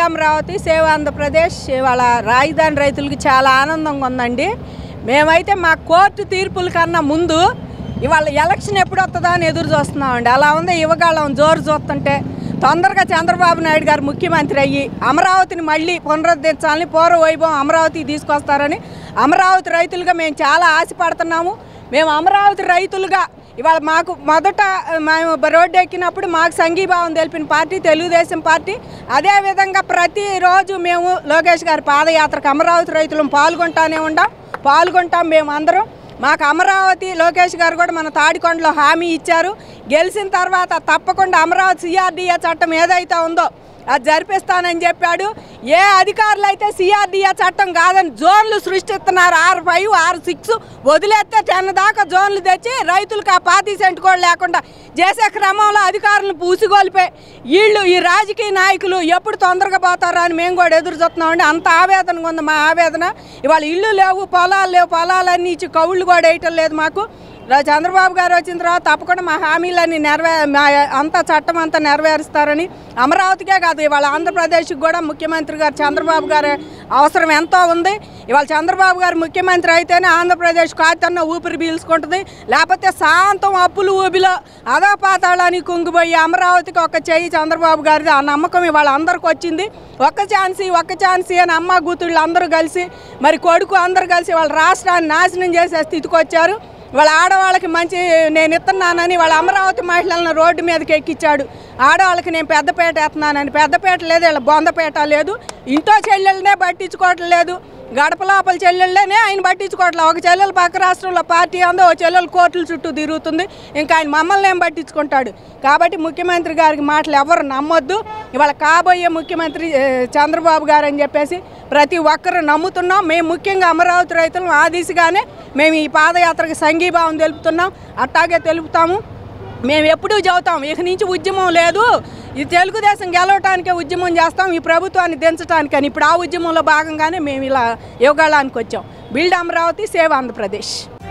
అమరావతి సేవ ఆంధ్రప్రదేశ్ ఇవాళ రాజధాని రైతులకి చాలా ఆనందంగా ఉందండి మేమైతే మా కోర్టు తీర్పుల కన్నా ముందు ఇవాళ ఎలక్షన్ ఎప్పుడు వస్తుందా అని ఎదురు చూస్తున్నామండి అలా ఉంది యువగాళ్ళం జోరు చూస్తుంటే తొందరగా చంద్రబాబు నాయుడు గారు ముఖ్యమంత్రి అయ్యి అమరావతిని మళ్ళీ పునరుద్ధరించాలని పూర్వ వైభవం అమరావతి తీసుకొస్తారని అమరావతి రైతులుగా మేము చాలా ఆశపడుతున్నాము మేము అమరావతి రైతులుగా ఇవాళ మాకు మొదట మేము రోడ్డు ఎక్కినప్పుడు మాకు సంఘీభావం తెలిపిన పార్టీ తెలుగుదేశం పార్టీ అదేవిధంగా ప్రతిరోజు మేము లోకేష్ గారి పాదయాత్రకు అమరావతి రైతులను పాల్గొంటానే ఉండాం పాల్గొంటాం మేము అందరం మాకు అమరావతి లోకేష్ గారు కూడా మన తాడికొండలో హామీ ఇచ్చారు గెలిచిన తర్వాత తప్పకుండా అమరావతి సిఆర్డీఏ చట్టం ఏదైతే ఉందో అది జరిపిస్తానని చెప్పాడు ఏ అధికారులు అయితే సిఆర్డీఏ చట్టం కాదని జోన్లు సృష్టిస్తున్నారు ఆరు ఫైవ్ ఆరు సిక్స్ వదిలేస్తే టెన్ దాకా జోన్లు తెచ్చి రైతులకు ఆ పాతి సెంట్ కూడా లేకుండా చేసే క్రమంలో అధికారులను పూసిగొలిపోయి వీళ్ళు ఈ రాజకీయ నాయకులు ఎప్పుడు తొందరగా పోతారో అని మేము కూడా ఎదురు చూస్తున్నామండి అంత ఆవేదనగా ఉంది మా ఆవేదన ఇవాళ ఇల్లు లేవు పొలాలు లేవు పొలాలన్నీ ఇచ్చి కవుళ్ళు కూడా వేయటం లేదు మాకు రా- చంద్రబాబు గారు వచ్చిన తర్వాత తప్పకుండా మా హామీలన్నీ నెరవే మా అంతా చట్టం అంతా నెరవేరుస్తారని అమరావతికే కాదు ఇవాళ ఆంధ్రప్రదేశ్కి కూడా ముఖ్యమంత్రి గారు చంద్రబాబు గారి అవసరం ఎంతో ఉంది ఇవాళ చంద్రబాబు గారు ముఖ్యమంత్రి అయితేనే ఆంధ్రప్రదేశ్ కాతన్న ఊపిరి పీల్చుకుంటుంది లేకపోతే శాంతం అప్పులు ఊబిలో అదో పాతాళానికి కుంగిపోయి అమరావతికి ఒక చెయ్యి చంద్రబాబు గారిది ఆ నమ్మకం ఇవాళ అందరికి వచ్చింది ఒక్క ఛాన్సీ ఒక్క ఛాన్సీ అని అమ్మ కూతుళ్ళు అందరూ కలిసి మరి కొడుకు అందరూ కలిసి వాళ్ళ రాష్ట్రాన్ని నాశనం చేసే స్థితికి వచ్చారు వాళ్ళ ఆడవాళ్ళకి మంచి నేను ఇస్తున్నానని వాళ్ళ అమరావతి మహిళలను రోడ్డు మీదకి ఎక్కించాడు ఆడవాళ్ళకి నేను పెద్దపేట వేస్తున్నానని పెద్దపేట లేదు వీళ్ళ బొందపేట లేదు ఇంట్లో చెల్లెళ్ళనే పట్టించుకోవటం లేదు గడప లోపల చెల్లెళ్ళనే ఆయన పట్టించుకోవట్లేదు ఒక చెల్లెలు పక్క రాష్ట్రంలో పార్టీ ఉందో ఓ చెల్లెలు కోర్టుల చుట్టూ తిరుగుతుంది ఇంకా ఆయన మమ్మల్ని ఏం పట్టించుకుంటాడు కాబట్టి ముఖ్యమంత్రి గారికి మాటలు ఎవరు నమ్మొద్దు ఇవాళ కాబోయే ముఖ్యమంత్రి ఏ, చంద్రబాబు గారు అని చెప్పేసి ప్రతి ఒక్కరు నమ్ముతున్నాం మేము ముఖ్యంగా అమరావతి రైతులను ఆ దిశగానే మేము ఈ పాదయాత్రకు సంఘీభావం తెలుపుతున్నాం అట్టాగే తెలుపుతాము మేము ఎప్పుడూ చెబుతాం ఇక నుంచి ఉద్యమం లేదు ఈ తెలుగుదేశం గెలవటానికే ఉద్యమం చేస్తాం ఈ ప్రభుత్వాన్ని దించడానికని ఇప్పుడు ఆ ఉద్యమంలో భాగంగానే మేము ఇలా యువగాళానికి వచ్చాం బిల్డ్ అమరావతి సేవ్ ఆంధ్రప్రదేశ్